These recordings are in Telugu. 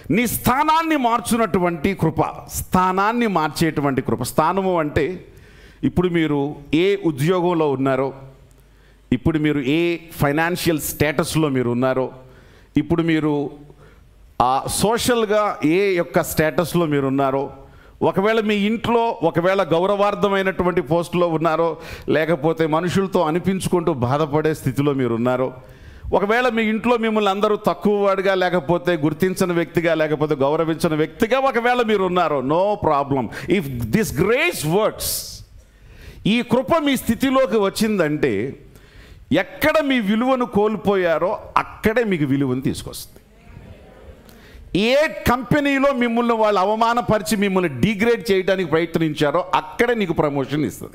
నీ స్థానాన్ని మార్చున్నటువంటి కృప స్థానాన్ని మార్చేటువంటి కృప స్థానము అంటే ఇప్పుడు మీరు ఏ ఉద్యోగంలో ఉన్నారో ఇప్పుడు మీరు ఏ ఫైనాన్షియల్ స్టేటస్లో మీరు ఉన్నారో ఇప్పుడు మీరు ఆ సోషల్గా ఏ యొక్క స్టేటస్లో మీరు ఉన్నారో ఒకవేళ మీ ఇంట్లో ఒకవేళ గౌరవార్థమైనటువంటి పోస్టులో ఉన్నారో లేకపోతే మనుషులతో అనిపించుకుంటూ బాధపడే స్థితిలో మీరు ఉన్నారో ఒకవేళ మీ ఇంట్లో మిమ్మల్ని అందరూ తక్కువ వాడిగా లేకపోతే గుర్తించని వ్యక్తిగా లేకపోతే గౌరవించని వ్యక్తిగా ఒకవేళ మీరు ఉన్నారో no problem if this grace words ఈ కృప మీ స్థితిలోకి వచ్చిందంటే ఎక్కడ మీ విలువను కోల్పోయారో అక్కడే మీకు విలువను తీసుకొస్తుంది ఏ కంపెనీలో మిమ్మల్ని వాళ్ళు అవమానపరిచి మిమ్మల్ని డిగ్రేడ్ చేయడానికి ప్రయత్నించారో అక్కడే నీకు ప్రమోషన్ ఇస్తుంది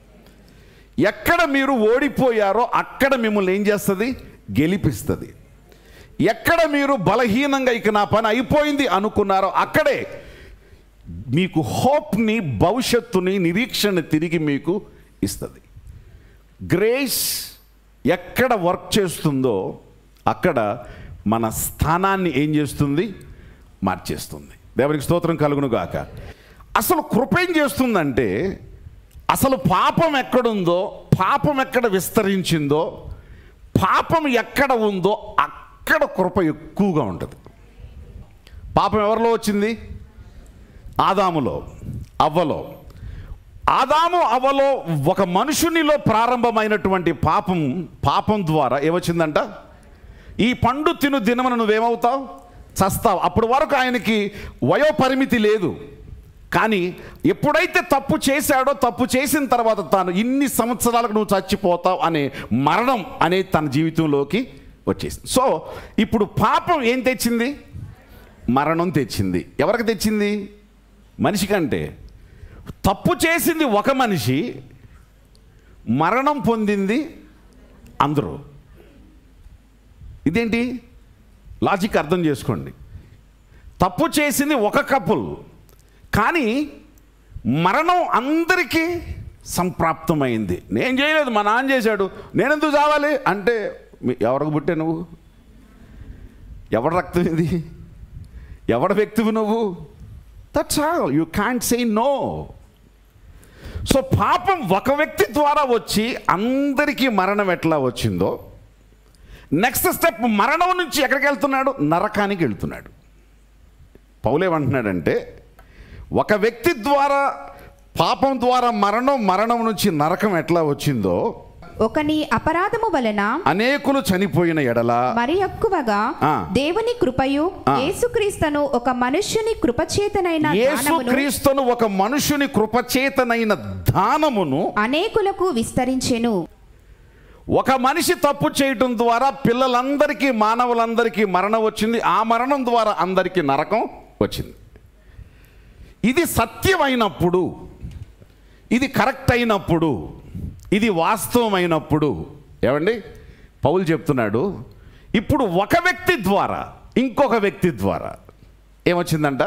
ఎక్కడ మీరు ఓడిపోయారో అక్కడ మిమ్మల్ని ఏం చేస్తుంది గెలిపిస్తుంది ఎక్కడ మీరు బలహీనంగా ఇక నా పని అయిపోయింది అనుకున్నారో అక్కడే మీకు హోప్ని భవిష్యత్తుని నిరీక్షణ తిరిగి మీకు ఇస్తుంది గ్రేస్ ఎక్కడ వర్క్ చేస్తుందో అక్కడ మన స్థానాన్ని ఏం చేస్తుంది మార్చేస్తుంది దేవునికి స్తోత్రం కలుగును గాక అసలు కృప ఏం చేస్తుందంటే అసలు పాపం ఎక్కడుందో పాపం ఎక్కడ విస్తరించిందో పాపం ఎక్కడ ఉందో అక్కడ కృప ఎక్కువగా ఉంటుంది పాపం ఎవరిలో వచ్చింది ఆదాములో అవ్వలో ఆదాము అవ్వలో ఒక మనుషునిలో ప్రారంభమైనటువంటి పాపం పాపం ద్వారా ఏమొచ్చిందంట ఈ పండు తిను దినమున నువ్వేమవుతావు చస్తావు అప్పటి వరకు ఆయనకి వయోపరిమితి లేదు కానీ ఎప్పుడైతే తప్పు చేశాడో తప్పు చేసిన తర్వాత తాను ఇన్ని సంవత్సరాలకు నువ్వు చచ్చిపోతావు అనే మరణం అనేది తన జీవితంలోకి వచ్చేసింది సో ఇప్పుడు పాపం ఏం తెచ్చింది మరణం తెచ్చింది ఎవరికి తెచ్చింది మనిషి కంటే తప్పు చేసింది ఒక మనిషి మరణం పొందింది అందరూ ఇదేంటి లాజిక్ అర్థం చేసుకోండి తప్పు చేసింది ఒక కపుల్ కానీ మరణం అందరికీ సంప్రాప్తమైంది నేను చేయలేదు మా నాన్న చేశాడు నేనెందుకు చావాలి అంటే మీ- ఎవరికి పుట్టే నువ్వు ఎవరి రక్తం ఇది ఎవడ వ్యక్తివి నువ్వు that's all you can't say no so పాపం ఒక వ్యక్తి ద్వారా వచ్చి అందరికీ మరణం ఎట్లా వచ్చిందో నెక్స్ట్ స్టెప్ మరణం నుంచి ఎక్కడికి వెళ్తున్నాడు నరకానికి వెళ్తున్నాడు పౌలేమంటున్నాడంటే ఒక వ్యక్తి ద్వారా పాపం ద్వారా మరణం మరణం నుంచి నరకం ఎట్లా వచ్చిందో ఒకని అపరాధము వలన అనేకులు చనిపోయిన ఎడల మరి ఎక్కువగా ఆ. దేవుని కృపయు ఆ. యేసుక్రీస్తును ఒక మనుష్యుని కృపచేతనైన యేసు దానమును క్రీస్తును ఒక మనుషుని కృపచేతనైన దానమును అనేకులకు విస్తరించెను ఒక మనిషి తప్పు చేయటం ద్వారా పిల్లలందరికీ మానవులందరికీ మరణం వచ్చింది ఆ మరణం ద్వారా అందరికీ నరకం వచ్చింది ఇది సత్యమైనప్పుడు ఇది కరెక్ట్ అయినప్పుడు ఇది వాస్తవమైనప్పుడు ఏమండి పౌలు చెప్తున్నాడు ఇప్పుడు ఒక వ్యక్తి ద్వారా ఇంకొక వ్యక్తి ద్వారా ఏమొచ్చిందంట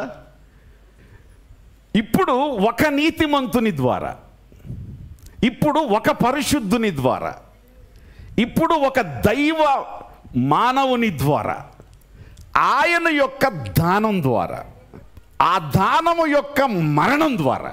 ఇప్పుడు ఒక నీతిమంతుని ద్వారా ఇప్పుడు ఒక పరిశుద్ధుని ద్వారా ఇప్పుడు ఒక దైవ మానవుని ద్వారా ఆయన యొక్క దానం ద్వారా ఆ దానము యొక్క మరణం ద్వారా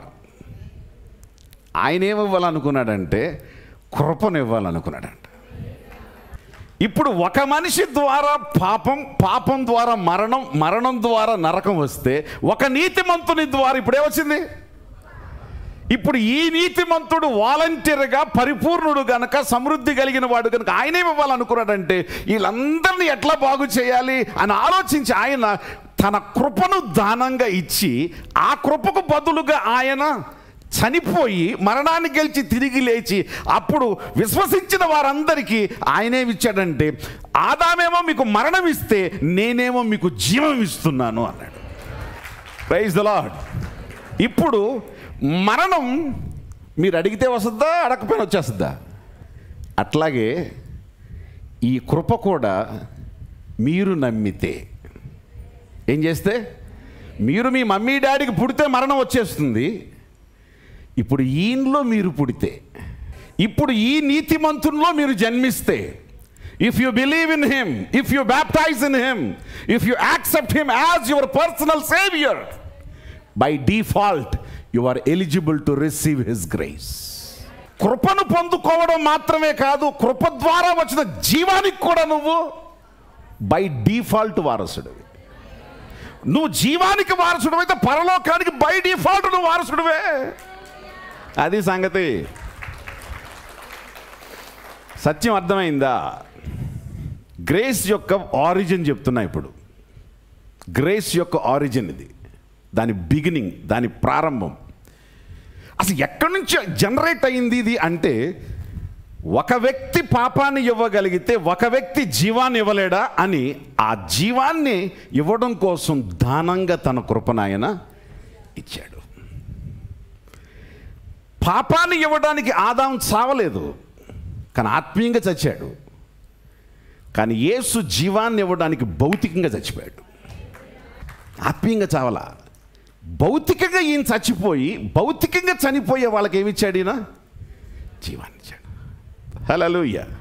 ఆయన ఏమివ్వాలనుకున్నాడంటే కృపను ఇవ్వాలనుకున్నాడంట ఇప్పుడు ఒక మనిషి ద్వారా పాపం పాపం ద్వారా మరణం మరణం ద్వారా నరకం వస్తే ఒక నీతిమంతుని ద్వారా ఇప్పుడు ఏమొచ్చింది ఇప్పుడు ఈ నీతిమంతుడు వాలంటీర్గా పరిపూర్ణుడు గనక సమృద్ధి కలిగిన వాడు గనక ఆయనేమి ఇవ్వాలనుకున్నాడంటే వీళ్ళందరినీ ఎట్లా బాగు చేయాలి అని ఆలోచించి ఆయన తన కృపను దానంగా ఇచ్చి ఆ కృపకు బదులుగా ఆయన చనిపోయి మరణాన్ని గెలిచి తిరిగి లేచి అప్పుడు విశ్వసించిన వారందరికీ ఆయనేమిచ్చాడంటే ఆదామేమో మీకు మరణం ఇస్తే నేనేమో మీకు జీవం ఇస్తున్నాను అన్నాడు ప్రైజ్ ద లాడ్ ఇప్పుడు మరణం మీరు అడిగితే వస్తుందా అడగకపోయినా వచ్చేస్తుందా అట్లాగే ఈ కృప కూడా మీరు నమ్మితే ఏం చేస్తే మీరు మీ మమ్మీ డాడీకి పుడితే మరణం వచ్చేస్తుంది ఇప్పుడు ఈయనలో మీరు పుడితే ఇప్పుడు ఈ నీతిమంతుల్లో మీరు జన్మిస్తే If you believe in Him, if you baptize in Him, if you accept Him as your personal Savior, by default, you are eligible to receive His grace. కృపను పొందుకోవడం మాత్రమే కాదు కృప ద్వారా వచ్చిన జీవానికి కూడా నువ్వు బై డిఫాల్ట్ వారసుడివి నువ్వు జీవానికి వారసుడు అయితే పరలోకానికి బై డిఫాల్ట్ నువ్వు వారసుడివే అది సంగతి సత్యం అర్థమైందా గ్రేస్ యొక్క ఆరిజిన్ చెప్తున్నా ఇప్పుడు గ్రేస్ యొక్క ఆరిజిన్ ఇది దాని బిగినింగ్ దాని ప్రారంభం అసలు ఎక్కడి నుంచి జనరేట్ అయింది ఇది అంటే ఒక వ్యక్తి పాపాన్ని ఇవ్వగలిగితే ఒక వ్యక్తి జీవాన్ని ఇవ్వలేడా అని ఆ జీవాన్ని ఇవ్వడం కోసం దానంగా తన కృపనాయన ఇచ్చాడు పాపాన్ని ఇవ్వడానికి ఆదాం చావలేదు కానీ ఆత్మీయంగా చచ్చాడు కానీ యేసు జీవాన్ని ఇవ్వడానికి భౌతికంగా చచ్చిపోయాడు ఆత్మీయంగా చావలా భౌతికంగా ఈయన చచ్చిపోయి భౌతికంగా చనిపోయే వాళ్ళకి ఏమిచ్చాడు ఈయన జీవాన్ని ఇచ్చాడు హలోయ